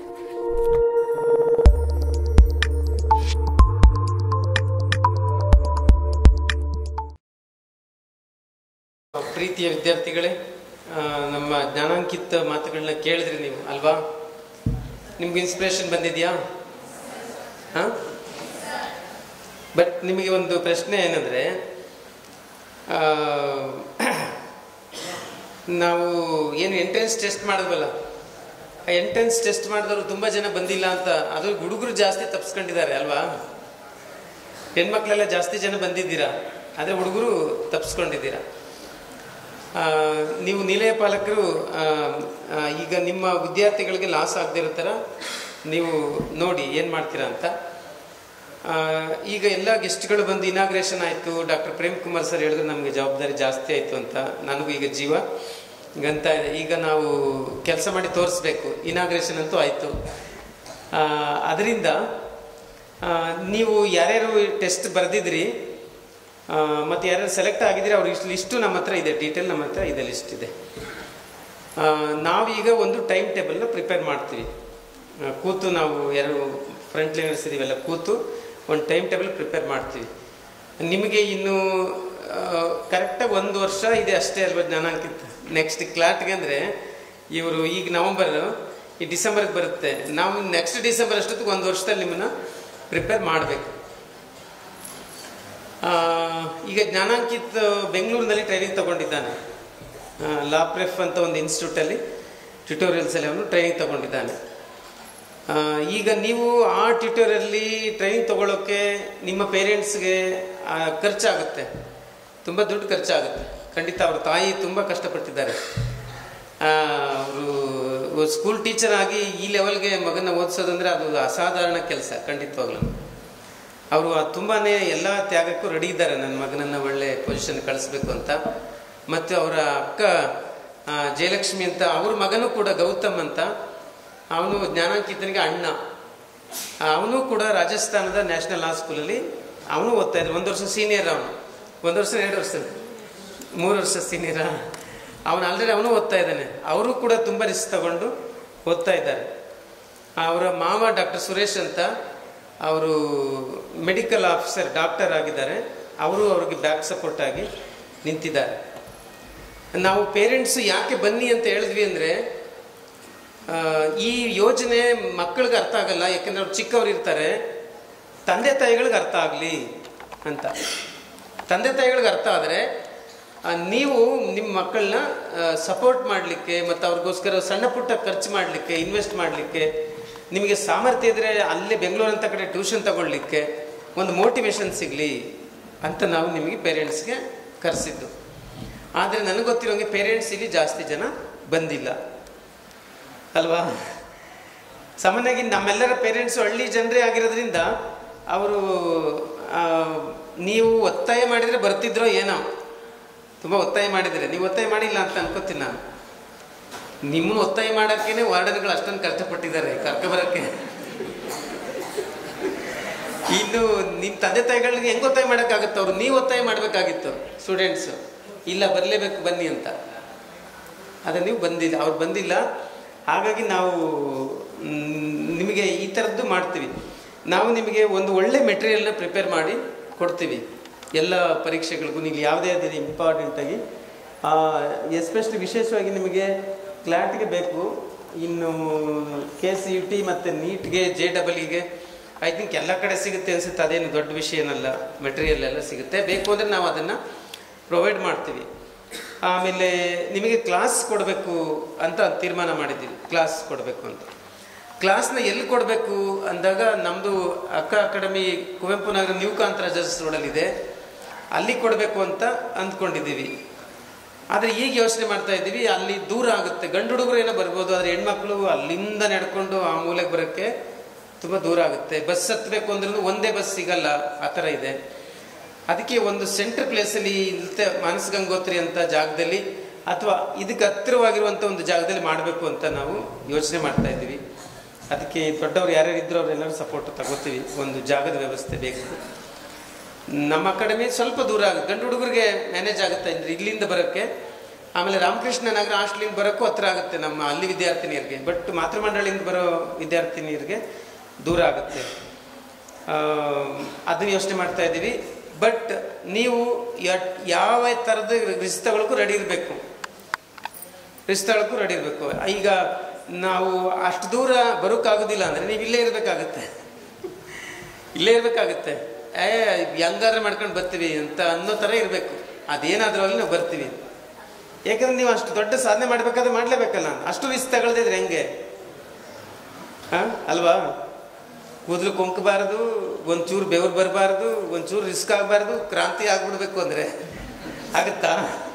ಪ್ರೀತಿಯ ವಿದ್ಯಾರ್ಥಿಗಳೇ ಆ, ನಮ್ಮ ಜ್ಞಾನಾಂಕಿತ ಮಾತುಗಳನ್ನ ಕೇಳಿದ್ರಿ ನೀವು ಅಲ್ವಾ ನಿಮ್ಗೆ ಇನ್ಸ್ಪಿರೇಷನ್ ಬಂದಿದೆಯಾ ಹಾಂ ಬಟ್ ನಿಮಗೆ ಒಂದು ಪ್ರಶ್ನೆ ಏನಂದರೆ ನಾವು ಏನು ಎಂಟ್ರೆನ್ಸ್ ಟೆಸ್ಟ್ ಮಾಡಿದ್ವಲ್ಲ ಆ ಎಂಟ್ರೆನ್ಸ್ ಟೆಸ್ಟ್ ಮಾಡಿದವರು ತುಂಬ ಜನ ಬಂದಿಲ್ಲ ಅಂತ ಅದು ಹುಡುಗರು ಜಾಸ್ತಿ ತಪ್ಪಿಸ್ಕೊಂಡಿದ್ದಾರೆ ಅಲ್ವಾ ಹೆಣ್ಮಕ್ಳೆಲ್ಲ ಜಾಸ್ತಿ ಜನ ಬಂದಿದ್ದೀರಾ ಆದರೆ ಹುಡುಗರು ತಪ್ಪಿಸ್ಕೊಂಡಿದ್ದೀರಾ ಆ, ನೀವು ನಿಲಯ ಪಾಲಕರು ಆ, ಆ, ಈಗ ನಿಮ್ಮ ವಿದ್ಯಾರ್ಥಿಗಳಿಗೆ ಲಾಸ್ ಆಗದೆ ಇರೋ ಥರ ನೀವು ನೋಡಿ ಏನು ಮಾಡ್ತೀರಾ ಅಂತ ಆ, ಈಗ ಎಲ್ಲ ಗೆಸ್ಟ್ಗಳು ಬಂದು ಇನಾಗ್ರೇಷನ್ ಆಯಿತು ಡಾಕ್ಟರ್ ಪ್ರೇಮ್ ಕುಮಾರ್ ಸರ್ ಹೇಳಿದ್ರು ನಮಗೆ ಜವಾಬ್ದಾರಿ ಜಾಸ್ತಿ ಆಯಿತು ಅಂತ ನನಗೂ ಈಗ ಜೀವ ಗಂತ ಇದೆ ಈಗ ನಾವು ಕೆಲಸ ಮಾಡಿ ತೋರಿಸ್ಬೇಕು ಇನಾಗ್ರೇಷನ್ ಅಂತೂ ಆಯಿತು ಅದರಿಂದ ನೀವು ಯಾರ್ಯಾರು ಟೆಸ್ಟ್ ಬರೆದಿದ್ರಿ ಮತ್ತು ಯಾರ್ಯಾರು ಸೆಲೆಕ್ಟ್ ಆಗಿದ್ರೆ ಅವ್ರ ಇಷ್ಟು ಲಿಸ್ಟು ನಮ್ಮ ಹತ್ರ ಇದೆ ಡೀಟೇಲ್ ನಮ್ಮ ಹತ್ರ ಇದೆ ಲಿಸ್ಟ್ ಇದೆ ಆ, ನಾವೀಗ ಒಂದು ಟೈಮ್ ಟೇಬಲ್ನ ಪ್ರಿಪೇರ್ ಮಾಡ್ತೀವಿ ಆ, ಕೂತು ನಾವು ಯಾರು ಫ್ರಂಟ್ ಲೈನರ್ಸ್ ಇದೀವೆಲ್ಲ ಕೂತು ಒಂದು ಟೈಮ್ ಟೇಬಲ್ ಪ್ರಿಪೇರ್ ಮಾಡ್ತೀವಿ ನಿಮಗೆ ಇನ್ನು ಕರೆಕ್ಟಾಗಿ ಒಂದು ವರ್ಷ ಇದೆ ಅಷ್ಟೇ ಅಲ್ವಾ ಜ್ಞಾನಾಂಕಿತ ನೆಕ್ಸ್ಟ್ ಕ್ಲಾಟ್ಗೆ ಅಂದರೆ ಇವರು ಈಗ ನವಂಬರ್ ಈ ಡಿಸೆಂಬರ್ಗೆ ಬರುತ್ತೆ ನಾವು ನೆಕ್ಸ್ಟ್ ಡಿಸೆಂಬರ್ ಅಷ್ಟೊತ್ತಿಗೆ ಒಂದು ವರ್ಷದಲ್ಲಿ ನಿಮ್ಮನ್ನ ಪ್ರಿಪೇರ್ ಮಾಡಬೇಕು ಆ, ಈಗ ಜ್ಞಾನಾಂಕಿತ್ ಬೆಂಗಳೂರಿನಲ್ಲಿ ಟ್ರೈನಿಂಗ್ ತಗೊಂಡಿದ್ದಾನೆ ಲಾಪ್ರೆಫ್ ಅಂತ ಒಂದು ಇನ್ಸ್ಟಿಟ್ಯೂಟಲ್ಲಿ ಟ್ಯುಟೋರಿಯಲ್ಸ್ ಅಲ್ಲಿ ಅವನು ಟ್ರೈನಿಂಗ್ ತಗೊಂಡಿದ್ದಾನೆ ಆ, ಈಗ ನೀವು ಆ ಟ್ಯುಟೋರಿಯಲ್ಲಿ ಟ್ರೈನಿಂಗ್ ತಗೊಳ್ಳೋಕ್ಕೆ ನಿಮ್ಮ ಪೇರೆಂಟ್ಸ್ಗೆ ಖರ್ಚಾಗುತ್ತೆ ತುಂಬ ದುಡ್ಡು ಖರ್ಚಾಗುತ್ತೆ ಖಂಡಿತ ಅವ್ರ ತಾಯಿ ತುಂಬ ಕಷ್ಟಪಟ್ಟಿದ್ದಾರೆ ಅವರು ಸ್ಕೂಲ್ ಟೀಚರ್ ಆಗಿ ಈ ಲೆವೆಲ್ಗೆ ಮಗನ ಓದಿಸೋದಂದ್ರೆ ಅದು ಅಸಾಧಾರಣ ಕೆಲಸ ಖಂಡಿತವಾಗ್ಲೂ ಅವರು ತುಂಬಾ ಎಲ್ಲ ತ್ಯಾಗಕ್ಕೂ ರೆಡಿ ಇದ್ದಾರೆ ನನ್ನ ಮಗನನ್ನು ಒಳ್ಳೆ ಪೊಸಿಷನ್ ಕಳಿಸ್ಬೇಕು ಅಂತ ಮತ್ತು ಅವರ ಅಕ್ಕ ಆ, ಜಯಲಕ್ಷ್ಮಿ ಅಂತ ಅವ್ರ ಮಗನೂ ಕೂಡ ಗೌತಮ್ ಅಂತ ಅವನು ಜ್ಞಾನಾಂಕಿತನಿಗೆ ಅಣ್ಣ ಅವನು ಕೂಡ ರಾಜಸ್ಥಾನದ ನ್ಯಾಷನಲ್ ಲಾ ಸ್ಕೂಲಲ್ಲಿ ಅವನು ಓದ್ತಾ ಇದ್ದ ಒಂದು ವರ್ಷ ಸೀನಿಯರ್ ಅವನು ಒಂದು ವರ್ಷ ಎರಡು ವರ್ಷ ಮೂರು ವರ್ಷ ಸೀನಿಯರ ಅವನು ಆಲ್ರೆಡಿ ಅವನು ಓದ್ತಾ ಇದ್ದಾನೆ ಅವರು ಕೂಡ ತುಂಬ ರಿಸ್ಕ್ ತಗೊಂಡು ಓದ್ತಾ ಇದ್ದಾರೆ ಅವರ ಮಾವ ಡಾಕ್ಟರ್ ಸುರೇಶ್ ಅಂತ ಅವರು ಮೆಡಿಕಲ್ ಆಫೀಸರ್ ಡಾಕ್ಟರ್ ಆಗಿದ್ದಾರೆ ಅವರು ಅವ್ರಿಗೆ ಬ್ಯಾಕ್ ಸಪೋರ್ಟ್ ಆಗಿ ನಿಂತಿದ್ದಾರೆ ನಾವು ಪೇರೆಂಟ್ಸು ಯಾಕೆ ಬನ್ನಿ ಅಂತ ಹೇಳಿದ್ವಿ ಅಂದರೆ ಈ ಯೋಜನೆ ಮಕ್ಕಳಿಗೆ ಅರ್ಥ ಆಗಲ್ಲ ಯಾಕೆಂದ್ರೆ ಅವ್ರು ಚಿಕ್ಕವ್ರು ಇರ್ತಾರೆ ತಂದೆ ತಾಯಿಗಳಿಗೆ ಅರ್ಥ ಆಗಲಿ ಅಂತ ತಂದೆ ತಾಯಿಗಳಿಗೆ ಅರ್ಥ ಆದರೆ ನೀವು ನಿಮ್ಮ ಮಕ್ಕಳನ್ನ ಸಪೋರ್ಟ್ ಮಾಡಲಿಕ್ಕೆ ಮತ್ತು ಅವ್ರಿಗೋಸ್ಕರ ಸಣ್ಣ ಪುಟ್ಟ ಖರ್ಚು ಮಾಡಲಿಕ್ಕೆ ಇನ್ವೆಸ್ಟ್ ಮಾಡಲಿಕ್ಕೆ ನಿಮಗೆ ಸಾಮರ್ಥ್ಯ ಇದ್ದರೆ ಅಲ್ಲೇ ಬೆಂಗಳೂರು ಅಂತ ಕಡೆ ಟ್ಯೂಷನ್ ತಗೊಳ್ಳಿಕ್ಕೆ ಒಂದು ಮೋಟಿವೇಶನ್ ಸಿಗಲಿ ಅಂತ ನಾವು ನಿಮಗೆ ಪೇರೆಂಟ್ಸ್ಗೆ ಕರೆಸಿದ್ದು ಆದರೆ ನನಗೆ ಗೊತ್ತಿರೋಂಗೆ ಪೇರೆಂಟ್ಸ್ ಇಲ್ಲಿ ಜಾಸ್ತಿ ಜನ ಬಂದಿಲ್ಲ ಅಲ್ವಾ ಸಾಮಾನ್ಯವಾಗಿ ನಮ್ಮೆಲ್ಲರ ಪೇರೆಂಟ್ಸು ಹಳ್ಳಿ ಜನರೇ ಆಗಿರೋದ್ರಿಂದ ಅವರು ನೀವು ಒತ್ತಾಯ ಮಾಡಿದರೆ ಬರ್ತಿದ್ರೋ ಏನೋ ತುಂಬ ಒತ್ತಾಯ ಮಾಡಿದರೆ ನೀವು ಒತ್ತಾಯ ಮಾಡಿಲ್ಲ ಅಂತ ಅನ್ಕೋತೀನಿ ನಾನು ನಿಮ್ಮನ್ನು ಒತ್ತಾಯ ಮಾಡೋಕ್ಕೇನೆ ವಾರ್ಡನ್ಗಳು ಅಷ್ಟೊಂದು ಕಷ್ಟಪಟ್ಟಿದ್ದಾರೆ ಕರ್ಕೊಬರೋಕ್ಕೆ ಇನ್ನು ನಿಮ್ಮ ತಂದೆ ತಾಯಿಗಳಿಗೆ ಹೆಂಗೆ ಒತ್ತಾಯ ಮಾಡೋಕ್ಕಾಗುತ್ತೆ ಅವರು ನೀವು ಒತ್ತಾಯ ಮಾಡಬೇಕಾಗಿತ್ತು ಸ್ಟೂಡೆಂಟ್ಸು ಇಲ್ಲ ಬರಲೇಬೇಕು ಬನ್ನಿ ಅಂತ ಆದರೆ ನೀವು ಬಂದಿಲ್ಲ ಅವ್ರು ಬಂದಿಲ್ಲ ಹಾಗಾಗಿ ನಾವು ಮ್, ನಿಮಗೆ ಈ ಥರದ್ದು ಮಾಡ್ತೀವಿ ನಾವು ನಿಮಗೆ ಒಂದು ಒಳ್ಳೆ ಮೆಟೀರಿಯಲ್ನ ಪ್ರಿಪೇರ್ ಮಾಡಿ ಕೊಡ್ತೀವಿ ಎಲ್ಲ ಪರೀಕ್ಷೆಗಳಿಗೂ ನೀವು ಯಾವುದೇ ಅದೇ ಇಂಪಾರ್ಟೆಂಟಾಗಿ ಎಸ್ಪೆಷಲಿ ವಿಶೇಷವಾಗಿ ನಿಮಗೆ ಕ್ಲಾಟ್ಗೆ ಬೇಕು ಇನ್ನು ಕೆ ಸಿ ಯು ಟಿ ಮತ್ತು ನೀಟ್ಗೆ ಜೆ ಡಬಲ್ಗೆ ಐ ಥಿಂಕ್ ಎಲ್ಲ ಕಡೆ ಸಿಗುತ್ತೆ ಅನಿಸುತ್ತೆ ಅದೇನು ದೊಡ್ಡ ವಿಷಯ ಏನಲ್ಲ ಮೆಟೀರಿಯಲ್ ಎಲ್ಲ ಸಿಗುತ್ತೆ ಬೇಕು ಅಂದರೆ ನಾವು ಅದನ್ನು ಪ್ರೊವೈಡ್ ಮಾಡ್ತೀವಿ ಆಮೇಲೆ ನಿಮಗೆ ಕ್ಲಾಸ್ ಕೊಡಬೇಕು ಅಂತ ತೀರ್ಮಾನ ಮಾಡಿದ್ದೀವಿ ಕ್ಲಾಸ್ ಕೊಡಬೇಕು ಅಂತ ಕ್ಲಾಸ್ನ ಎಲ್ಲಿ ಕೊಡಬೇಕು ಅಂದಾಗ ನಮ್ಮದು ಅಕ್ಕ ಅಕಾಡೆಮಿ ಕುವೆಂಪು ನಗರ ನ್ಯೂ ಕಾಂತರಾಜಸ್ ರೋಡಲ್ಲಿದೆ ಅಲ್ಲಿ ಕೊಡಬೇಕು ಅಂತ ಅಂದ್ಕೊಂಡಿದ್ದೀವಿ ಆದರೆ ಈಗ ಯೋಚನೆ ಮಾಡ್ತಾ ಇದ್ದೀವಿ ಅಲ್ಲಿ ದೂರ ಆಗುತ್ತೆ ಗಂಡು ಹುಡುಗರು ಏನೋ ಬರ್ಬೋದು ಆದರೆ ಹೆಣ್ಮಕ್ಳು ಅಲ್ಲಿಂದ ನಡ್ಕೊಂಡು ಆ ಮೂಲೆಗೆ ಬರೋಕ್ಕೆ ತುಂಬ ದೂರ ಆಗುತ್ತೆ ಬಸ್ ಹತ್ತಬೇಕು ಅಂದ್ರೂ ಒಂದೇ ಬಸ್ ಸಿಗಲ್ಲ ಆ ಥರ ಇದೆ ಅದಕ್ಕೆ ಒಂದು ಸೆಂಟ್ರ್ ಪ್ಲೇಸಲ್ಲಿ ಇಲ್ತೆ ಮಾನಸ ಗಂಗೋತ್ರಿ ಅಂತ ಜಾಗದಲ್ಲಿ ಅಥವಾ ಇದಕ್ಕೆ ಹತ್ತಿರವಾಗಿರುವಂಥ ಒಂದು ಜಾಗದಲ್ಲಿ ಮಾಡಬೇಕು ಅಂತ ನಾವು ಯೋಚನೆ ಮಾಡ್ತಾ ಇದ್ದೀವಿ ಅದಕ್ಕೆ ದೊಡ್ಡವ್ರು ಯಾರ್ಯಾರು ಇದ್ರು ಅವರೆಲ್ಲರೂ ಸಪೋರ್ಟ್ ತಗೋತೀವಿ ಒಂದು ಜಾಗದ ವ್ಯವಸ್ಥೆ ಬೇಕು ನಮ್ಮ ಅಕಾಡೆಮಿ ಸ್ವಲ್ಪ ದೂರ ಆಗುತ್ತೆ ಗಂಡು ಹುಡುಗರಿಗೆ ಮ್ಯಾನೇಜ್ ಆಗುತ್ತೆ ಅಂದರೆ ಇಲ್ಲಿಂದ ಬರೋಕ್ಕೆ ಆಮೇಲೆ ರಾಮಕೃಷ್ಣ ನಗರ ಹಾಸ್ಟೆಲಿಂದ ಬರೋಕ್ಕೂ ಹತ್ರ ಆಗುತ್ತೆ ನಮ್ಮ ಅಲ್ಲಿ ವಿದ್ಯಾರ್ಥಿನಿಯರಿಗೆ ಬಟ್ ಮಾತೃಮಂಡಳಿಯಿಂದ ಬರೋ ವಿದ್ಯಾರ್ಥಿನಿಯರಿಗೆ ದೂರ ಆಗುತ್ತೆ ಆ, ಅದನ್ನ ಯೋಚನೆ ಮಾಡ್ತಾ ಇದ್ದೀವಿ ಬಟ್ ನೀವು ಯ- ಯಾವ ಥರದ ರಿಸ್ಕ್ ತಗೊಳಕ್ಕೂ ರೆಡಿ ಇರಬೇಕು ರಿಸ್ಕ್ ತಗೊಳಕ್ಕೂ ರೆಡಿ ಇರಬೇಕು ಈಗ ನಾವು ಅಷ್ಟು ದೂರ ಬರೋಕ್ಕಾಗೋದಿಲ್ಲ ಅಂದರೆ ನೀವು ಇಲ್ಲೇ ಇರಬೇಕಾಗತ್ತೆ ಇಲ್ಲೇ ಇರಬೇಕಾಗತ್ತೆ ಏ ಹೆಂಗಾದ್ರೆ ಮಾಡ್ಕೊಂಡು ಬರ್ತೀವಿ ಅಂತ ಅನ್ನೋ ಥರ ಇರಬೇಕು ಅದೇನಾದ್ರೂ ಅಲ್ಲಿ ನಾವು ಬರ್ತೀವಿ ಯಾಕಂದ್ರೆ ನೀವು ಅಷ್ಟು ದೊಡ್ಡ ಸಾಧನೆ ಮಾಡಬೇಕಾದ್ರೆ ಮಾಡಲೇಬೇಕಲ್ಲ ಅಷ್ಟು ರಿಸ್ಕ್ ತಗೊಳ್ದಿದ್ರೆ ಹೆಂಗೆ ಹಾ ಅಲ್ವಾ ಕೂದಲು ಕೊಂಕಬಾರದು ಒಂಚೂರು ಬೆವರು ಬರಬಾರ್ದು ಒಂಚೂರು ರಿಸ್ಕ್ ಆಗಬಾರ್ದು ಕ್ರಾಂತಿ ಆಗ್ಬಿಡ್ಬೇಕು ಅಂದರೆ ಆಗುತ್ತಾ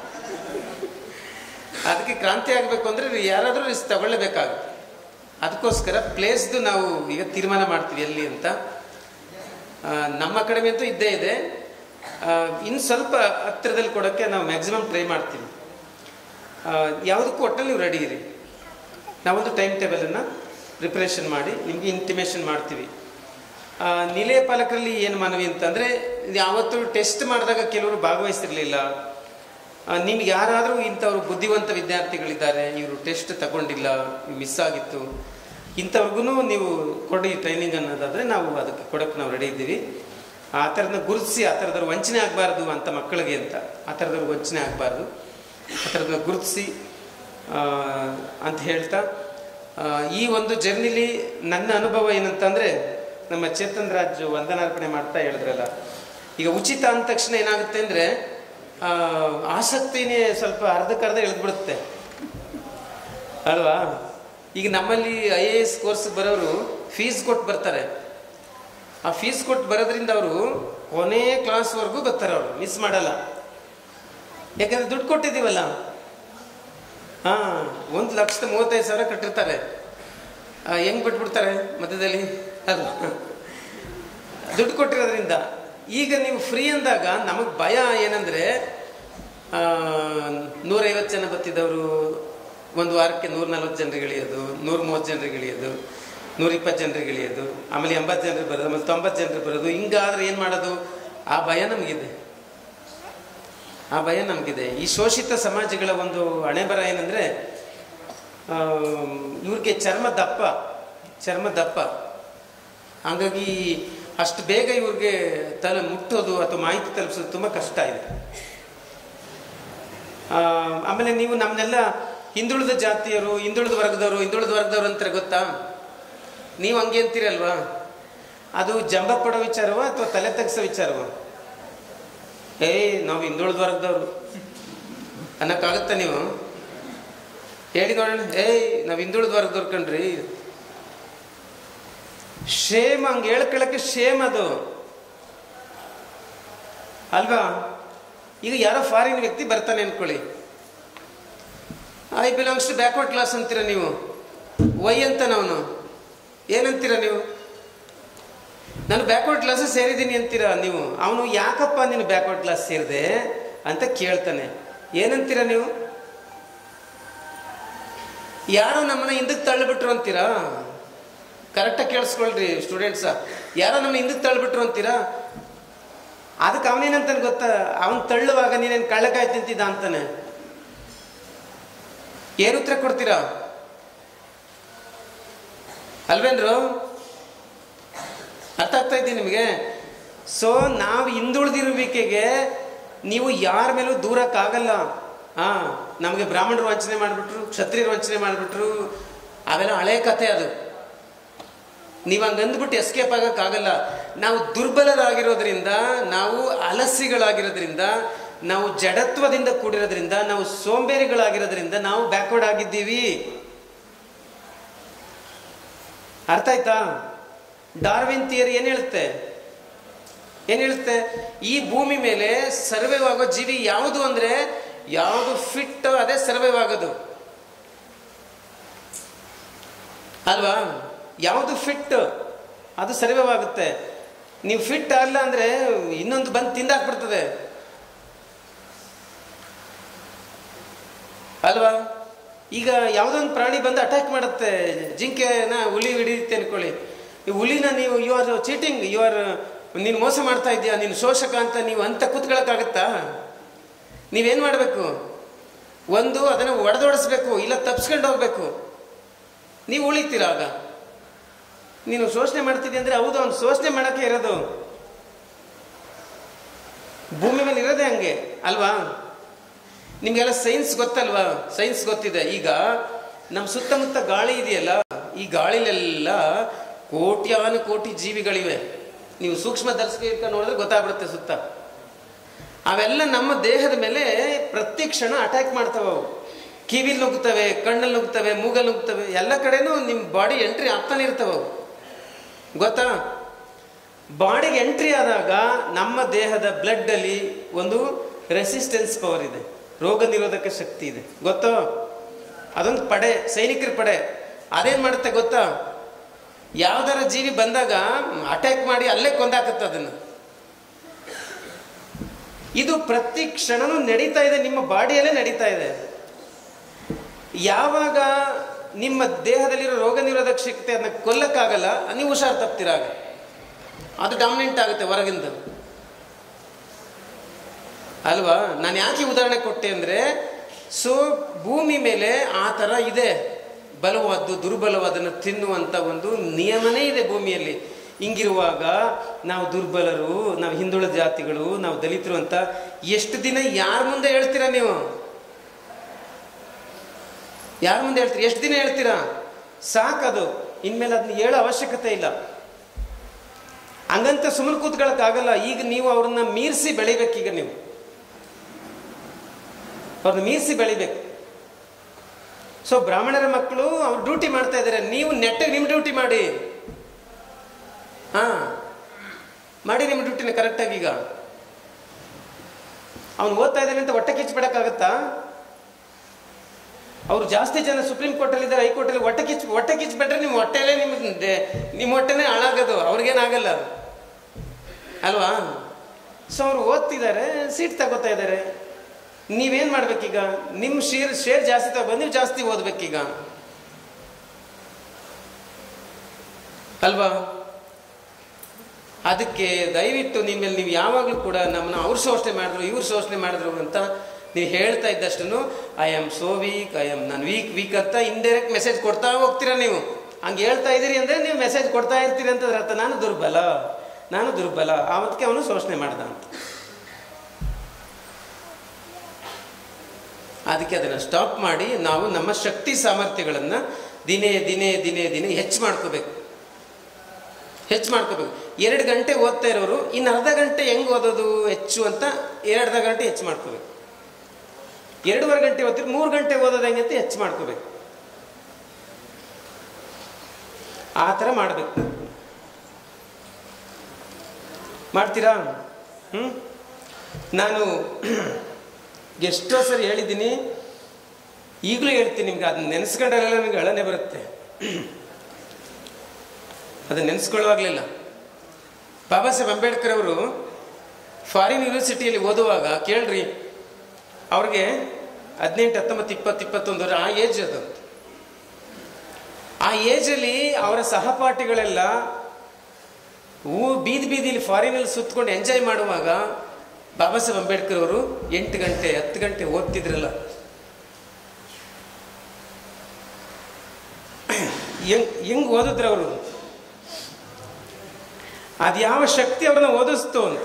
ಅದಕ್ಕೆ ಕ್ರಾಂತಿ ಆಗಬೇಕು ಅಂದರೆ ಯಾರಾದರೂ ರಿಸ್ಕ್ ತಗೊಳ್ಳೇಬೇಕಾಗುತ್ತೆ ಅದಕ್ಕೋಸ್ಕರ ಪ್ಲೇಸ್ದು ನಾವು ಈಗ ತೀರ್ಮಾನ ಮಾಡ್ತೀವಿ ಎಲ್ಲಿ ಅಂತ ಆ, ನಮ್ಮ ಕಡಿಮೆ ಅಂತೂ ಇದ್ದೇ ಇದೆ ಇನ್ನು ಸ್ವಲ್ಪ ಹತ್ತಿರದಲ್ಲಿ ಕೊಡೋಕ್ಕೆ ನಾವು ಮ್ಯಾಕ್ಸಿಮಮ್ ಟ್ರೈ ಮಾಡ್ತೀವಿ ಆ, ಯಾವುದಕ್ಕೂ ಒಟ್ಟಲ್ಲಿ ನೀವು ರೆಡಿ ಇರಿ ನಾವೊಂದು ಟೈಮ್ ಟೇಬಲನ್ನು ಪ್ರಿಪ್ರೇಷನ್ ಮಾಡಿ ನಿಮಗೆ ಇಂಟಿಮೇಷನ್ ಮಾಡ್ತೀವಿ ಆ, ನಿಲಯ ಪಾಲಕರಲ್ಲಿ ಏನು ಮನವಿ ಅಂತಂದರೆ ಯಾವತ್ತು ಟೆಸ್ಟ್ ಮಾಡಿದಾಗ ಕೆಲವರು ಭಾಗವಹಿಸಿರಲಿಲ್ಲ ನಿಮ್ಗೆ ಯಾರಾದರೂ ಇಂಥವ್ರು ಬುದ್ಧಿವಂತ ವಿದ್ಯಾರ್ಥಿಗಳಿದ್ದಾರೆ ಇವರು ಟೆಸ್ಟ್ ತಗೊಂಡಿಲ್ಲ ಮಿಸ್ ಆಗಿತ್ತು ಇಂಥವ್ರಿಗೂ ನೀವು ಕೊಡಿ ಟ್ರೈನಿಂಗ್ ಅನ್ನೋದಾದರೆ ನಾವು ಅದಕ್ಕೆ ಕೊಡೋಕ್ಕೆ ನಾವು ರೆಡಿ ಇದ್ದೀವಿ ಆ ಥರದನ್ನ ಗುರುತಿಸಿ ಆ ಥರದವ್ರು ವಂಚನೆ ಆಗಬಾರ್ದು ಅಂತ ಮಕ್ಕಳಿಗೆ ಅಂತ ಆ ಥರದವ್ರು ವಂಚನೆ ಆಗಬಾರ್ದು ಆ ಥರದನ್ನ ಗುರುತಿಸಿ ಅಂತ ಹೇಳ್ತಾ ಆ, ಈ ಒಂದು ಜರ್ನಿಲಿ ನನ್ನ ಅನುಭವ ಏನಂತಂದರೆ ನಮ್ಮ ಚೇತನ್ ರಾಜ್ ವಂದನಾರ್ಪಣೆ ಮಾಡ್ತಾ ಹೇಳಿದ್ರಲ್ಲ ಈಗ ಉಚಿತ ಅಂದ ತಕ್ಷಣ ಏನಾಗುತ್ತೆ ಅಂದರೆ ಆಸಕ್ತಿನೇ ಸ್ವಲ್ಪ ಅರ್ಧಕ್ಕರ್ಧ ಇಳಿದ್ಬಿಡುತ್ತೆ ಅಲ್ವಾ ಈಗ ನಮ್ಮಲ್ಲಿ ಐ ಎ ಎಸ್ ಕೋರ್ಸ್ ಬರೋರು ಫೀಸ್ ಕೊಟ್ಟು ಬರ್ತಾರೆ ಆ ಫೀಸ್ ಕೊಟ್ಟು ಬರೋದ್ರಿಂದ ಅವರು ಕೊನೆ ಕ್ಲಾಸ್ವರೆಗೂ ಬರ್ತಾರೆ ಅವರು ಮಿಸ್ ಮಾಡಲ್ಲ ಯಾಕಂದ್ರೆ ದುಡ್ಡು ಕೊಟ್ಟಿದ್ದೀವಲ್ಲ ಹಾ ಒಂದು ಲಕ್ಷದ ಮೂವತ್ತೈದು ಸಾವಿರ ಕಟ್ಟಿರ್ತಾರೆ ಆ, ಹೆಂಗ್ ಬಿಟ್ಬಿಡ್ತಾರೆ ಮಧ್ಯದಲ್ಲಿ ಅಲ್ಲ ದುಡ್ಡು ಕೊಟ್ಟಿರೋದ್ರಿಂದ ಈಗ ನೀವು ಫ್ರೀ ಅಂದಾಗ ನಮಗೆ ಭಯ ಏನಂದ್ರೆ ಆ, ನೂರೈವತ್ತು ಜನ ಬತ್ತಿದ್ದವರು ಒಂದು ವಾರಕ್ಕೆ ನೂರ ನಲ್ವತ್ತು ಜನರಿಗೆ ಇಳಿಯೋದು ನೂರ ಮೂವತ್ತು ಜನರಿಗೆ ಇಳಿಯೋದು ನೂರ ಇಪ್ಪತ್ತು ಜನರಿಗೆ ಇಳಿಯೋದು ಆಮೇಲೆ ಎಂಬತ್ತು ಜನರಿಗೆ ಬರೋದು ಆಮೇಲೆ ತೊಂಬತ್ತು ಜನರಿಗೆ ಬರೋದು ಹಿಂಗಾದ್ರೆ ಏನು ಮಾಡೋದು ಆ ಭಯ ನಮಗಿದೆ ಆ ಭಯ ನಮಗಿದೆ ಈ ಶೋಷಿತ ಸಮಾಜಗಳ ಒಂದು ಹಣೆ ಬರ ಏನಂದ್ರೆ ಆ, ಇವ್ರಿಗೆ ಚರ್ಮ ದಪ್ಪ ಚರ್ಮ ದಪ್ಪ ಹಾಗಾಗಿ ಅಷ್ಟು ಬೇಗ ಇವ್ರಿಗೆ ತಲೆ ಮುಟ್ಟೋದು ಅಥವಾ ಮಾಹಿತಿ ತಲುಪಿಸೋದು ತುಂಬ ಕಷ್ಟ ಇದೆ ಆ, ಆಮೇಲೆ ನೀವು ನಮ್ಮನ್ನೆಲ್ಲ ಹಿಂದುಳಿದ ಜಾತಿಯರು ಹಿಂದುಳಿದ ವರ್ಗದವರು ಹಿಂದುಳಿದ ವರ್ಗದವರು ಅಂತಾರೆ ಗೊತ್ತಾ ನೀವು ಹಂಗೆ ಅಂತೀರಲ್ವಾ ಅದು ಜಂಬ ಪಡೋ ವಿಚಾರವ ಅಥವಾ ತಲೆ ತಗ್ಸೋ ವಿಚಾರವ ಏಯ್ ನಾವು ಹಿಂದುಳಿದ ವರ್ಗದವ್ರು ಅನ್ನಕ್ಕಾಗತ್ತಾ ನೀವು ಹೇಳಿ ನೋಡೋಣ ಏಯ್ ನಾವು ಹಿಂದುಳಿದ ವರ್ಗದವ್ರು ಕಣ್ರಿ ಶೇಮ್ ಹಂಗೆ ಹೇಳ್ಕೊಳಕ್ಕೆ ಶೇಮ್ ಅದು ಅಲ್ವಾ ಈಗ ಯಾರೋ ಫಾರಿನ್ ವ್ಯಕ್ತಿ ಬರ್ತಾನೆ ಅನ್ಕೊಳ್ಳಿ I belongs to backward class ಅಂತೀರ ನೀವು ವೈ ಅಂತ ಅವನು ಏನಂತೀರ ನೀವು ನಾನು ಬ್ಯಾಕ್ವರ್ಡ್ ಕ್ಲಾಸ್ ಸೇರಿದ್ದೀನಿ ಅಂತೀರ ನೀವು ಅವನು ಯಾಕಪ್ಪ ನೀನು ಬ್ಯಾಕ್ವರ್ಡ್ ಕ್ಲಾಸ್ ಸೇರಿದೆ ಅಂತ ಕೇಳ್ತಾನೆ ಏನಂತೀರ ನೀವು ಯಾರೋ ನಮ್ಮನ್ನ ಹಿಂದಕ್ಕೆ ತಳ್ಳಿಬಿಟ್ರು ಅಂತೀರಾ ಕರೆಕ್ಟಾಗಿ ಕೇಳಿಸ್ಕೊಳ್ರಿ ಸ್ಟೂಡೆಂಟ್ಸ ಯಾರೋ ನಮ್ಮ ಹಿಂದಕ್ಕೆ ತಳ್ಳಿಬಿಟ್ರು ಅಂತೀರಾ ಅದಕ್ಕೆ ಅವನೇನಂತಾನೆ ಗೊತ್ತಾ ಅವನ್ ತಳ್ಳುವಾಗ ನೀನೇನು ಕಳ್ಳಕಾಯಿ ತಿಂತಿದ್ದ ಅಂತಾನೆ ಏನು ಉತ್ತರ ಕೊಡ್ತೀರಾ ಅಲ್ವೇನ್ರು ಅರ್ಥ ಆಗ್ತಾ ಇದ್ದೀನಿ ನಿಮಗೆ ಸೊ ನಾವು ಹಿಂದುಳಿದಿರುವಿಕೆಗೆ ನೀವು ಯಾರ ಮೇಲೂ ದೂರಕ್ಕಾಗಲ್ಲ ಹಾ ನಮಗೆ ಬ್ರಾಹ್ಮಣರು ವಂಚನೆ ಮಾಡಿಬಿಟ್ರು ಕ್ಷತ್ರಿಯರು ವಂಚನೆ ಮಾಡಿಬಿಟ್ರು ಅವೆಲ್ಲ ಹಳೆ ಕಥೆ ಅದು ನೀವು ಹಂಗೆ ಅಂದ್ಬಿಟ್ಟು ಎಸ್ಕೇಪ್ ಆಗಕ್ಕಾಗಲ್ಲ ನಾವು ದುರ್ಬಲರಾಗಿರೋದ್ರಿಂದ ನಾವು ಅಲಸಿಗಳಾಗಿರೋದ್ರಿಂದ ನಾವು ಜಡತ್ವದಿಂದ ಕೂಡಿರೋದ್ರಿಂದ ನಾವು ಸೋಂಬೇರಿಗಳಾಗಿರೋದ್ರಿಂದ ನಾವು ಬ್ಯಾಕ್ವರ್ಡ್ ಆಗಿದ್ದೀವಿ ಅರ್ಥ ಆಯ್ತಾ ಡಾರ್ವಿನ್ ಥಿಯರಿ ಏನ್ ಹೇಳುತ್ತೆ ಏನ್ ಹೇಳುತ್ತೆ ಈ ಭೂಮಿ ಮೇಲೆ ಸರ್ವೈವ್ ಆಗೋ ಜೀವಿ ಯಾವುದು ಅಂದ್ರೆ ಯಾವುದು ಫಿಟ್ ಅದೇ ಸರ್ವೈವ್ ಆಗೋದು ಅಲ್ವಾ ಯಾವುದು ಫಿಟ್ ಅದು ಸರ್ವೈವ್ ಆಗುತ್ತೆ ನೀವು ಫಿಟ್ ಅಲ್ಲ ಅಂದ್ರೆ ಇನ್ನೊಂದು ಬಂದು ತಿಂದಾಕ್ಬಿಡ್ತದೆ ಅಲ್ವಾ ಈಗ ಯಾವುದೊಂದು ಪ್ರಾಣಿ ಬಂದು ಅಟ್ಯಾಕ್ ಮಾಡುತ್ತೆ ಜಿಂಕೆನ ಹುಲಿ ಹಿಡಿಯುತ್ತೆ ಅನ್ಕೊಳ್ಳಿ ಈ ಹುಲಿನ ನೀವು you are cheating you are ನೀನು ಮೋಸ ಮಾಡ್ತಾ ಇದೀಯಾ ನೀನು ಶೋಷಕ ಅಂತ ನೀವು ಅಂತ ಕೂತ್ಕೊಳ್ಳೋಕ್ಕಾಗತ್ತಾ ನೀವೇನು ಮಾಡಬೇಕು ಒಂದು ಅದನ್ನು ಒಡೆದೊಡಿಸ್ಬೇಕು ಇಲ್ಲ ತಪ್ಸ್ಕೊಂಡು ಹೋಗ್ಬೇಕು ನೀವು ಉಳಿತೀರ ಆಗ ನೀನು ಶೋಷಣೆ ಮಾಡ್ತಿದ್ದೆ ಅಂದ್ರೆ ಹೌದು ಅವ್ನು ಶೋಷಣೆ ಮಾಡಕ್ಕೆ ಇರೋದು ಭೂಮಿ ಮೇಲೆ ಇರೋದೇ ಹಂಗೆ ಅಲ್ವಾ ನಿಮ್ಗೆಲ್ಲ ಸೈನ್ಸ್ ಗೊತ್ತಲ್ವಾ ಸೈನ್ಸ್ ಗೊತ್ತಿದೆ ಈಗ ನಮ್ಮ ಸುತ್ತಮುತ್ತ ಗಾಳಿ ಇದೆಯಲ್ಲ ಈ ಗಾಳಿಲೆಲ್ಲ ಕೋಟ್ಯಾನು ಕೋಟಿ ಜೀವಿಗಳಿವೆ ನೀವು ಸೂಕ್ಷ್ಮ ದರ್ಶಕ ನೋಡಿದ್ರೆ ಗೊತ್ತಾಗ್ಬಿಡುತ್ತೆ ಸುತ್ತ ಅವೆಲ್ಲ ನಮ್ಮ ದೇಹದ ಮೇಲೆ ಪ್ರತಿ ಕ್ಷಣ ಅಟ್ಯಾಕ್ ಮಾಡ್ತಾವ ಅವು ಕಿವಿಲ್ ನುಗ್ತವೆ ಕಣ್ಣಲ್ಲಿ ನುಗ್ತವೆ ಮೂಗಲ್ಲಿ ನುಗ್ತವೆ ಎಲ್ಲ ಕಡೆನೂ ನಿಮ್ಮ ಬಾಡಿ ಎಂಟ್ರಿ ಆಗ್ತಾನೆ ಇರ್ತವೆ ಅವು ಗೊತ್ತಾ ಬಾಡಿಗೆ ಎಂಟ್ರಿ ಆದಾಗ ನಮ್ಮ ದೇಹದ ಬ್ಲಡ್ ಅಲ್ಲಿ ಒಂದು ರೆಸಿಸ್ಟೆನ್ಸ್ ಪವರ್ ಇದೆ ರೋಗ ನಿರೋಧಕ ಶಕ್ತಿ ಇದೆ ಗೊತ್ತೋ ಅದೊಂದು ಪಡೆ ಸೈನಿಕರ ಪಡೆ ಅದೇನ್ ಮಾಡುತ್ತೆ ಗೊತ್ತಾ ಯಾವ್ದಾರ ಜೀವಿ ಬಂದಾಗ ಅಟ್ಯಾಕ್ ಮಾಡಿ ಅಲ್ಲೇ ಕೊಂದಾಕತ್ತೆ ಅದನ್ನು ಇದು ಪ್ರತಿ ಕ್ಷಣನೂ ನಡೀತಾ ಇದೆ ನಿಮ್ಮ ಬಾಡಿಯಲ್ಲೇ ನಡೀತಾ ಇದೆ ಯಾವಾಗ ನಿಮ್ಮ ದೇಹದಲ್ಲಿರೋ ರೋಗ ನಿರೋಧಕ ಶಕ್ತಿ ಅದನ್ನ ಕೊಲ್ಲಕ್ಕಾಗಲ್ಲ ನೀವು ಹುಷಾರು ತಪ್ತೀರಾಗ ಅದು ಡಾಮಿನೆಂಟ್ ಆಗುತ್ತೆ ಹೊರಗಿಂದ ಅಲ್ವಾ ನಾನು ಯಾಕೆ ಉದಾಹರಣೆ ಕೊಟ್ಟೆ ಅಂದ್ರೆ ಸೊ ಭೂಮಿ ಮೇಲೆ ಆ ಥರ ಇದೆ ಬಲವಾದ್ದು ದುರ್ಬಲವಾದನ್ನು ತಿನ್ನುವಂತ ಒಂದು ನಿಯಮನೇ ಇದೆ ಭೂಮಿಯಲ್ಲಿ ಹಿಂಗಿರುವಾಗ ನಾವು ದುರ್ಬಲರು ನಾವು ಹಿಂದುಳಿದ ಜಾತಿಗಳು ನಾವು ದಲಿತರು ಅಂತ ಎಷ್ಟು ದಿನ ಯಾರ ಮುಂದೆ ಹೇಳ್ತೀರಾ ನೀವು ಯಾರ ಮುಂದೆ ಹೇಳ್ತೀರಿ ಎಷ್ಟು ದಿನ ಹೇಳ್ತೀರಾ ಸಾಕದು ಇನ್ಮೇಲೆ ಅದನ್ನ ಹೇಳೋ ಅವಶ್ಯಕತೆ ಇಲ್ಲ ಹಂಗಂತ ಸುಮ್ಮನೆ ಕೂತ್ಕೊಳ್ಳೋಕ್ಕಾಗಲ್ಲ ಈಗ ನೀವು ಅವ್ರನ್ನ ಮೀರಿಸಿ ಬೆಳಿಬೇಕೀಗ ನೀವು ಅವ್ರನ್ನ ಮೀರಿಸಿ ಬೆಳಿಬೇಕು ಸೊ ಬ್ರಾಹ್ಮಣರ ಮಕ್ಕಳು ಅವ್ರು ಡ್ಯೂಟಿ ಮಾಡ್ತಾ ಇದ್ದಾರೆ ನೀವು ನೆಟ್ಟಿಗೆ ನಿಮ್ಮ ಡ್ಯೂಟಿ ಮಾಡಿ ಹಾ ಮಾಡಿ ನಿಮ್ಮ ಡ್ಯೂಟಿನ ಕರೆಕ್ಟಾಗಿ ಈಗ ಅವ್ನು ಓದ್ತಾ ಇದ್ದಾನೆ ಅಂತ ಹೊಟ್ಟೆ ಕಿಚ್ಬಿಡಕ್ಕಾಗತ್ತಾ ಅವ್ರು ಜಾಸ್ತಿ ಜನ ಸುಪ್ರೀಂ ಕೋರ್ಟಲ್ಲಿ ಇದ್ದಾರೆ ಹೈಕೋರ್ಟಲ್ಲಿ ಹೊಟ್ಟೆ ಕಿಚ್ ಹೊಟ್ಟೆ ಕಿಚ್ಬಿಟ್ರೆ ನಿಮ್ಮ ಹೊಟ್ಟೆಲೇ ನಿಮ್ಮ ದೆ- ನಿಮ್ಮ ಹೊಟ್ಟೆನೇ ಹಾಳಾಗೋದು ಅವ್ರಿಗೇನಾಗಲ್ಲ ಅಲ್ವಾ ಸೊ ಅವ್ರು ಓದ್ತಿದ್ದಾರೆ ಸೀಟ್ ತಗೋತಾ ಇದ್ದಾರೆ ನೀವೇನ್ ಮಾಡ್ಬೇಕೀಗ ನಿಮ್ಮ ಶೇರ್ ಶೇರ್ ಜಾಸ್ತಿ ತಗೊಂಡು ನೀವು ಜಾಸ್ತಿ ಓದ್ಬೇಕೀಗ ಅಲ್ವಾ ಅದಕ್ಕೆ ದಯವಿಟ್ಟು ನಿಮ್ಮಲ್ಲಿ ನೀವು ಯಾವಾಗಲೂ ಕೂಡ ನಮ್ಮನ್ನ ಅವ್ರು ಶೋಷಣೆ ಮಾಡಿದ್ರು ಇವ್ರು ಶೋಷಣೆ ಮಾಡಿದ್ರು ಅಂತ ನೀವು ಹೇಳ್ತಾ ಇದ್ದಷ್ಟು I am so weak I am ನಾನು ವೀಕ್ ವೀಕ್ ಅಂತ ಇಂಡೈರೆಕ್ಟ್ ಮೆಸೇಜ್ ಕೊಡ್ತಾ ಹೋಗ್ತೀರಾ ನೀವು ಹಂಗೆ ಹೇಳ್ತಾ ಇದ್ದೀರಿ ಅಂದ್ರೆ ನೀವು ಮೆಸೇಜ್ ಕೊಡ್ತಾ ಇರ್ತೀರಿ ಅಂತ ಅದ್ರ ಅರ್ಥ ನಾನು ದುರ್ಬಲ ನಾನು ದುರ್ಬಲ ಆವತ್ತಿಗೆ ಅವನು ಶೋಷಣೆ ಮಾಡ್ದ ಅಂತ ಅದಕ್ಕೆ ಅದನ್ನು ಸ್ಟಾಪ್ ಮಾಡಿ ನಾವು ನಮ್ಮ ಶಕ್ತಿ ಸಾಮರ್ಥ್ಯಗಳನ್ನು ದಿನೇ ದಿನೇ ದಿನೇ ದಿನೇ ಹೆಚ್ಚು ಮಾಡ್ಕೋಬೇಕು ಹೆಚ್ಚು ಮಾಡ್ಕೋಬೇಕು ಎರಡು ಗಂಟೆ ಓದ್ತಾ ಇರೋರು ಇನ್ನು ಅರ್ಧ ಗಂಟೆ ಹೆಂಗ್ ಓದೋದು ಹೆಚ್ಚು ಅಂತ ಎರಡು ಗಂಟೆ ಹೆಚ್ಚು ಮಾಡ್ಕೋಬೇಕು ಎರಡೂವರೆ ಗಂಟೆ ಓದ್ತಿರು ಮೂರು ಗಂಟೆ ಓದೋದು ಹೆಂಗೆ ಅಂತ ಹೆಚ್ಚು ಮಾಡ್ಕೋಬೇಕು ಆ ಥರ ಮಾಡಬೇಕು ಮಾಡ್ತೀರಾ ಹ್ಞೂ ನಾನು ಎಷ್ಟೋ ಸರಿ ಹೇಳಿದ್ದೀನಿ ಈಗಲೂ ಹೇಳ್ತೀನಿ ನಿಮ್ಗೆ ಅದನ್ನ ನೆನೆಸ್ಕೊಂಡ್ರೆಲ್ಲ ನಿಮ್ಗೆ ಅಳನೆ ಬರುತ್ತೆ ಅದನ್ನ ನೆನೆಸ್ಕೊಳ್ಳುವಾಗಲಿಲ್ಲ ಬಾಬಾ ಸಾಹೇಬ್ ಅಂಬೇಡ್ಕರ್ ಅವರು ಫಾರಿನ್ ಯೂನಿವರ್ಸಿಟಿಯಲ್ಲಿ ಓದುವಾಗ ಕೇಳ್ರಿ ಅವ್ರಿಗೆ ಹದಿನೆಂಟು ಹತ್ತೊಂಬತ್ತು ಇಪ್ಪತ್ತು ಇಪ್ಪತ್ತೊಂದು ವರ್ಷ ಆ ಏಜ್ ಅದು ಆ ಏಜಲ್ಲಿ ಅವರ ಸಹಪಾಠಿಗಳೆಲ್ಲ ಊ ಬೀದಿ ಬೀದಿಲಿ ಫಾರಿನಲ್ಲಿ ಸುತ್ಕೊಂಡು ಎಂಜಾಯ್ ಮಾಡುವಾಗ ಬಾಬಾ ಸಾಹೇಬ್ ಅಂಬೇಡ್ಕರ್ ಅವರು ಎಂಟು ಗಂಟೆ ಹತ್ತು ಗಂಟೆ ಓದ್ತಿದ್ರಲ್ಲ ಹೆಂಗ್ ಹೆಂಗ್ ಓದಿದ್ರು ಅವರು ಅದ್ಯಾವ ಶಕ್ತಿ ಅವ್ರನ್ನ ಓದಿಸ್ತು ಅಂತ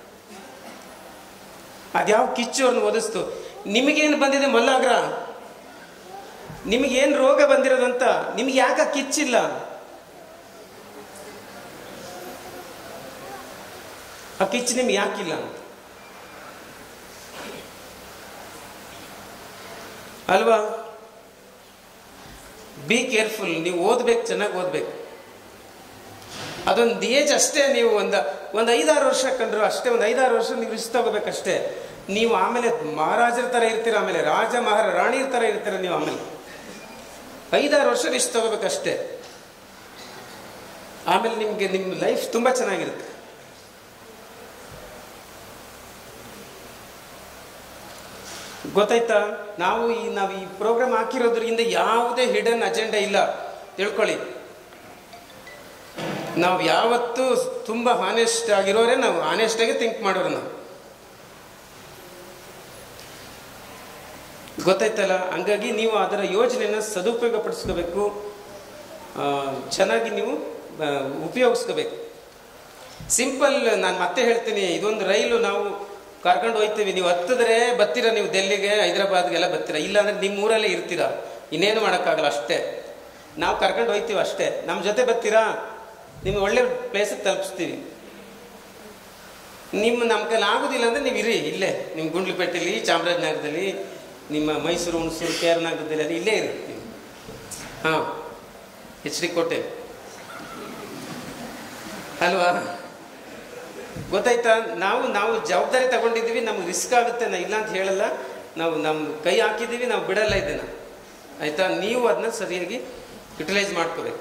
ಅದ್ಯಾವ ಕಿಚ್ಚು ಅವ್ರನ್ನ ಓದಿಸ್ತು ನಿಮಗೇನು ಬಂದಿದೆ ಮಲ್ಲಾಗ್ರ ನಿಮಗೇನು ರೋಗ ಬಂದಿರೋದಂತ ನಿಮ್ಗೆ ಯಾಕ ಕಿಚ್ಚಿಲ್ಲ ಆ ಕಿಚ್ಚು ನಿಮ್ಗೆ ಯಾಕಿಲ್ಲ ಅಂತ ಅಲ್ವಾ ಬಿ ಕೇರ್ಫುಲ್ ನೀವು ಓದ್ಬೇಕು ಚೆನ್ನಾಗಿ ಓದ್ಬೇಕು ಅದೊಂದು ಏಜ್ ಅಷ್ಟೇ ನೀವು ಒಂದು ಒಂದು ಐದಾರು ವರ್ಷ ಕಂಡ್ರು ಅಷ್ಟೇ ಒಂದು ಐದಾರು ವರ್ಷ ನೀವು ರಿಸ್ಕ್ ತಗೋಬೇಕಷ್ಟೇ ನೀವು ಆಮೇಲೆ ಮಹಾರಾಜರ ಥರ ಇರ್ತೀರ ಆಮೇಲೆ ರಾಜ ಮಹಾರ ರಾಣಿಯರ ಥರ ಇರ್ತೀರ ನೀವು ಆಮೇಲೆ ಐದಾರು ವರ್ಷ ರಿಸ್ಕ್ ತಗೋಬೇಕಷ್ಟೇ ಆಮೇಲೆ ನಿಮಗೆ ನಿಮ್ಮ ಲೈಫ್ ತುಂಬ ಚೆನ್ನಾಗಿರುತ್ತೆ ಗೊತ್ತಾಯ್ತಾ ನಾವು ಈ ನಾವು ಈ ಪ್ರೋಗ್ರಾಮ್ ಹಾಕಿರೋದ್ರಿಂದ ಯಾವುದೇ ಹಿಡನ್ ಅಜೆಂಡಾ ಇಲ್ಲ ತಿಳ್ಕೊಳ್ಳಿ ನಾವು ಯಾವತ್ತೂ ತುಂಬ ಹಾನೆಸ್ಟ್ ಆಗಿರೋರೆ ನಾವು ಹಾನೆಸ್ಟ್ ಆಗಿ ಥಿಂಕ್ ಮಾಡೋರು ನಾವು ಗೊತ್ತಾಯ್ತಲ್ಲ ಹಂಗಾಗಿ ನೀವು ಅದರ ಯೋಜನೆಯನ್ನು ಸದುಪಯೋಗ ಪಡಿಸ್ಕೋಬೇಕು ಆ, ಚೆನ್ನಾಗಿ ನೀವು ಆ, ಉಪಯೋಗಿಸ್ಕೋಬೇಕು ಸಿಂಪಲ್ ನಾನು ಮತ್ತೆ ಹೇಳ್ತೀನಿ ಇದೊಂದು ರೈಲು ನಾವು ಕರ್ಕೊಂಡು ಹೋಗ್ತೀವಿ ನೀವು ಹತ್ತಿದ್ರೆ ಬರ್ತೀರಾ ನೀವು ಡೆಲ್ಲಿಗೆ ಹೈದರಾಬಾದ್ಗೆಲ್ಲ ಬರ್ತೀರಾ ಇಲ್ಲಾಂದ್ರೆ ನಿಮ್ಮ ಊರಲ್ಲೇ ಇರ್ತೀರಾ ಇನ್ನೇನು ಮಾಡೋಕ್ಕಾಗಲ್ಲ ಅಷ್ಟೇ ನಾವು ಕರ್ಕೊಂಡು ಹೋಗ್ತೀವಿ ಅಷ್ಟೇ ನಮ್ಮ ಜೊತೆ ಬರ್ತೀರಾ ನಿಮ್ಗೆ ಒಳ್ಳೆ ಪ್ಲೇಸಿಗೆ ತಲುಪಿಸ್ತೀವಿ ನಿಮ್ಮ ನಮ್ಮ ಕೈಲಿ ಆಗೋದಿಲ್ಲ ಅಂದರೆ ನೀವು ಇರಿ ಇಲ್ಲೇ ನಿಮ್ಮ ಗುಂಡ್ಲುಪೇಟೆಯಲ್ಲಿ ಚಾಮರಾಜನಗರದಲ್ಲಿ ನಿಮ್ಮ ಮೈಸೂರು ಹುಣಸೂರು ಕೆ ಆರ್ ನಗರದಲ್ಲಿ ಅಲ್ಲಿ ಇಲ್ಲೇ ಇರಿ ನೀವು ಹಾಂ ಎಚ್ ಡಿ ಕೋಟೆ ಅಲ್ವಾ ಗೊತ್ತಾಯ್ತಾ ನಾವು ನಾವು ಜವಾಬ್ದಾರಿ ತಗೊಂಡಿದ್ದೀವಿ ನಮ್ಗೆ ರಿಸ್ಕ್ ಆಗುತ್ತೆ ನಾ ಇಲ್ಲ ಅಂತ ಹೇಳಲ್ಲ ನಾವು ನಮ್ಮ ಕೈ ಹಾಕಿದ್ದೀವಿ ನಾವು ಬಿಡಲ್ಲ ಇದನ್ನು ಆಯ್ತಾ ನೀವು ಅದನ್ನ ಸರಿಯಾಗಿ ಯುಟಿಲೈಸ್ ಮಾಡ್ಕೋಬೇಕು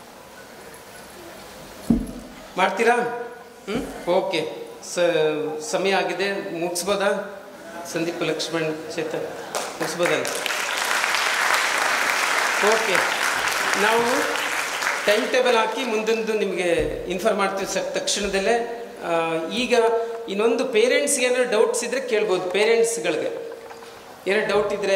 ಮಾಡ್ತೀರಾ ಹ್ಞೂ ಓಕೆ ಸ ಸಮಯ ಆಗಿದೆ ಮುಗಿಸ್ಬೋದಾ ಸಂದೀಪ್ ಲಕ್ಷ್ಮಣ್ ಚೇತನ್ ಮುಗಿಸ್ಬೋದಲ್ಲ ಓಕೆ ನಾವು ಟೈಮ್ ಟೇಬಲ್ ಹಾಕಿ ಮುಂದೊಂದು ನಿಮಗೆ ಇನ್ಫಾರ್ಮ್ ಮಾಡ್ತೀವಿ ಸರ್ ತಕ್ಷಣದಲ್ಲೇ ಆ, ಈಗ ಇನ್ನೊಂದು ಪೇರೆಂಟ್ಸ್ಗೆ ಏನಾದ್ರು ಡೌಟ್ಸ್ ಇದ್ದರೆ ಕೇಳ್ಬೋದು ಪೇರೆಂಟ್ಸ್ಗಳಿಗೆ ಏನೋ ಡೌಟ್ ಇದ್ದರೆ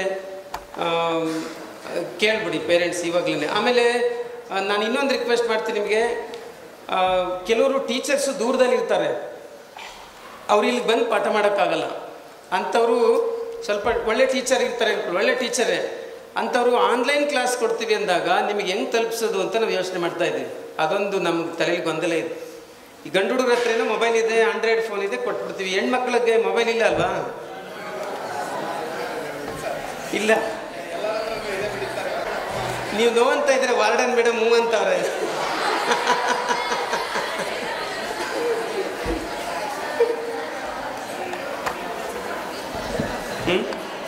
ಕೇಳ್ಬಿಡಿ ಪೇರೆಂಟ್ಸ್ ಇವಾಗಲೇ ಆಮೇಲೆ ಆ, ನಾನು ಇನ್ನೊಂದು ರಿಕ್ವೆಸ್ಟ್ ಮಾಡ್ತೀನಿ ನಿಮಗೆ ಆ, ಕೆಲವರು ಟೀಚರ್ಸು ದೂರದಲ್ಲಿ ಇರ್ತಾರೆ ಅವ್ರು ಇಲ್ಲಿ ಬಂದು ಪಾಠ ಮಾಡೋಕ್ಕಾಗಲ್ಲ ಅಂಥವರು ಸ್ವಲ್ಪ ಒಳ್ಳೆ ಟೀಚರ್ ಇರ್ತಾರೆ ಅನ್ಕೊಳ್ಳಿ, ಒಳ್ಳೆ ಟೀಚರೇ ಅಂಥವ್ರು ಆನ್ಲೈನ್ ಕ್ಲಾಸ್ ಕೊಡ್ತೀವಿ ಅಂದಾಗ ನಿಮಗೆ ಹೆಂಗೆ ತಲುಪಿಸೋದು ಅಂತ ನಾವು ಯೋಚನೆ ಮಾಡ್ತಾ ಇದ್ದೀವಿ ಅದೊಂದು ನಮ್ಗೆ ತಲೆಯಲ್ಲಿ ಗೊಂದಲ ಇದೆ ಈ ಗಂಡು ಹುಡುಗರ ಹತ್ರನೂ ಮೊಬೈಲ್ ಇದೆ ಆಂಡ್ರಾಯ್ಡ್ ಫೋನ್ ಇದೆ ಕೊಟ್ಬಿಡ್ತೀವಿ ಹೆಣ್ಮಕ್ಳಿಗೆ ಮೊಬೈಲ್ ಇಲ್ಲ ಅಲ್ವಾ ಇಲ್ಲ ನೀವು ನೋ ಅಂತ ಇದ್ರೆ ವಾರ್ಡನ್ ಮೇಡಮ್ ಹೂ ಅಂತವ್ರೆ ಹ್ಮ್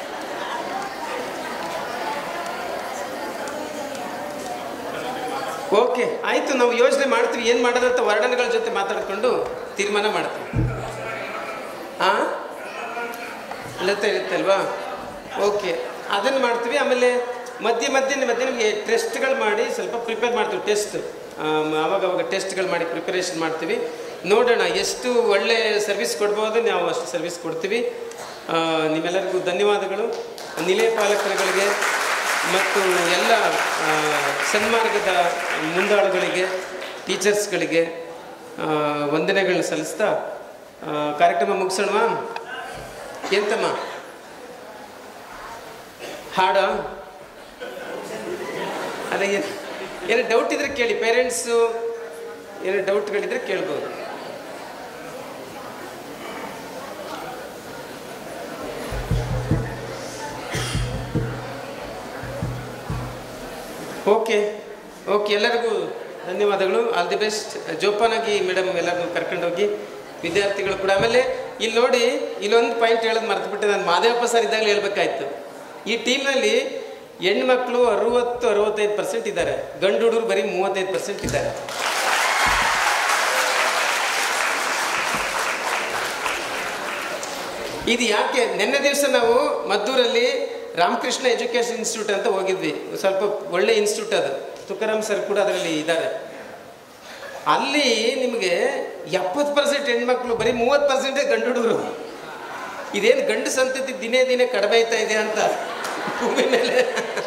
ಓಕೆ ಆಯ್ತು ನಾವು ಯೋಚನೆ ಮಾಡ್ತೀವಿ ಏನು ಮಾಡೋದಂತ ವರ್ಣನೆಗಳ ಜೊತೆ ಮಾತಾಡ್ಕೊಂಡು ತೀರ್ಮಾನ ಮಾಡ್ತೀವಿ ಆ ಲತೆ ಇರುತ್ತೆ ಅಲ್ವಾ ಓಕೆ ಅದನ್ನು ಮಾಡ್ತೀವಿ ಆಮೇಲೆ ಮಧ್ಯೆ ಮಧ್ಯೆ ಮಧ್ಯೆ ನಿಮಗೆ ಟೆಸ್ಟ್ಗಳು ಮಾಡಿ ಸ್ವಲ್ಪ ಪ್ರಿಪೇರ್ ಮಾಡ್ತೀವಿ ಟೆಸ್ಟ್ ಆವಾಗ ಅವಾಗ ಟೆಸ್ಟ್ಗಳು ಮಾಡಿ ಪ್ರಿಪರೇಷನ್ ಮಾಡ್ತೀವಿ ನೋಡೋಣ ಎಷ್ಟು ಒಳ್ಳೆ ಸರ್ವಿಸ್ ಕೊಡ್ಬೋದು ನಾವು ಅಷ್ಟು ಸರ್ವಿಸ್ ಕೊಡ್ತೀವಿ ಆ, ನಿಮ್ಮೆಲ್ಲರಿಗೂ ಧನ್ಯವಾದಗಳು ನಿಲಯ ಪಾಲಕರುಗಳಿಗೆ ಮತ್ತು ಎಲ್ಲ ಆ, ಸನ್ಮಾರ್ಗದ ಮುಂದಾಳುಗಳಿಗೆ ಟೀಚರ್ಸ್ಗಳಿಗೆ ಆ, ವಂದನೆಗಳನ್ನ ಸಲ್ಲಿಸ್ತಾ ಆ, ಕಾರ್ಯಕ್ರಮ ಮುಗಿಸೋಣವಾ ಎಂತಮ್ಮ ಹಾಡ ಅಲ್ಲ ಏನು ಏನೋ ಡೌಟ್ ಇದ್ರೆ ಕೇಳಿ ಪೇರೆಂಟ್ಸು ಏನೋ ಡೌಟ್ಗಳಿದ್ರೆ ಕೇಳ್ಬೋದು ಓಕೆ ಓಕೆ ಎಲ್ಲರಿಗೂ ಧನ್ಯವಾದಗಳು ಆಲ್ ದಿ ಬೆಸ್ಟ್ ಜೋಪಾನಾಗಿ ಮೇಡಮ್ ಎಲ್ಲರನ್ನೂ ಕರ್ಕೊಂಡೋಗಿ ವಿದ್ಯಾರ್ಥಿಗಳು ಕೂಡ ಆಮೇಲೆ ಇಲ್ಲಿ ನೋಡಿ ಇಲ್ಲೊಂದು ಪಾಯಿಂಟ್ ಹೇಳೋದು ಮರ್ತುಬಿಟ್ಟೆ ನಾನು ಮಾದೇವಪ್ಪ ಸರ್ ಇದ್ದಾಗಲೇ ಹೇಳ್ಬೇಕಾಯ್ತು ಈ ಟೀಮ್ನಲ್ಲಿ ಹೆಣ್ಮಕ್ಳು ಅರುವತ್ತು ಅರವತ್ತೈದು ಪರ್ಸೆಂಟ್ ಇದ್ದಾರೆ ಗಂಡು ಹುಡುಗರು ಬರೀ ಮೂವತ್ತೈದು ಪರ್ಸೆಂಟ್ ಇದ್ದಾರೆ ಇದು ಯಾಕೆ ನಿನ್ನೆ ದಿವಸ ನಾವು ಮದ್ದೂರಲ್ಲಿ ರಾಮಕೃಷ್ಣ ಎಜುಕೇಶನ್ ಇನ್ಸ್ಟಿಟ್ಯೂಟ್ ಅಂತ ಹೋಗಿದ್ವಿ ಸ್ವಲ್ಪ ಒಳ್ಳೆ ಇನ್ಸ್ಟಿಟ್ಯೂಟ್ ಅದು ತುಕಾರಾಮ್ ಸರ್ ಕೂಡ ಅದರಲ್ಲಿ ಇದ್ದಾರೆ ಅಲ್ಲಿ ನಿಮಗೆ ಎಪ್ಪತ್ತು ಪರ್ಸೆಂಟ್ ಹೆಣ್ಮಕ್ಳು ಬರೀ ಮೂವತ್ತು ಪರ್ಸೆಂಟೇ ಗಂಡು ಹುಡುಗರು ಇದೇನು ಗಂಡು ಸಂತತಿ ದಿನೇ ದಿನೇ ಕಡಿಮೆ ಆಯ್ತಾ ಇದೆ ಅಂತ ಭೂಮಿ ಮೇಲೆ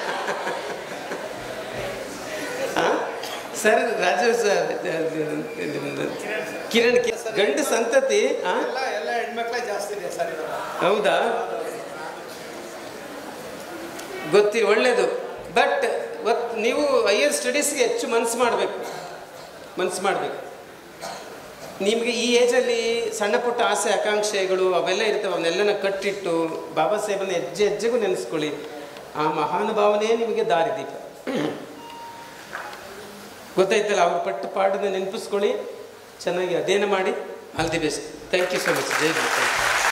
ಆ? ಸರ್ ರಾಜೀವ್ ಸರ್ ನಿಮ್ದು ಕಿರಣ್ ಕಿ- ಗಂಡು ಸಂತತಿ ಆ? ಎಲ್ಲ ಎಲ್ಲ ಹೆಣ್ಮಕ್ಳೇ ಜಾಸ್ತಿ ಇದೆ ಸರ್ ಇದು. ಹೌದಾ ಗೊತ್ತಿ ಒಳ್ಳೇದು ಬಟ್ ನೀವು ಹೈಯರ್ ಸ್ಟಡೀಸ್ಗೆ ಹೆಚ್ಚು ಮನಸ್ಸು ಮಾಡಬೇಕು ಮನಸ್ಸು ಮಾಡಬೇಕು ನಿಮಗೆ ಈ ಏಜಲ್ಲಿ ಸಣ್ಣ ಪುಟ್ಟ ಆಸೆ ಆಕಾಂಕ್ಷೆಗಳು ಅವೆಲ್ಲ ಇರ್ತವೆ ಅವನ್ನೆಲ್ಲನ ಕಟ್ಟಿಟ್ಟು ಬಾಬಾ ಸಾಹೇಬನ ಹೆಜ್ಜೆ ಹೆಜ್ಜೆಗೂ ನೆನೆಸ್ಕೊಳ್ಳಿ ಆ ಮಹಾನುಭಾವನೇ ನಿಮಗೆ ದಾರಿದೀಪ ಗೊತ್ತಾಯ್ತಲ್ಲ ಅವ್ರ ಪಟ್ಟು ಪಾಡನ್ನ ನೆನಪಿಸ್ಕೊಳ್ಳಿ ಚೆನ್ನಾಗಿ ಅದೇನು ಮಾಡಿ all the best thank you so much Jai Guru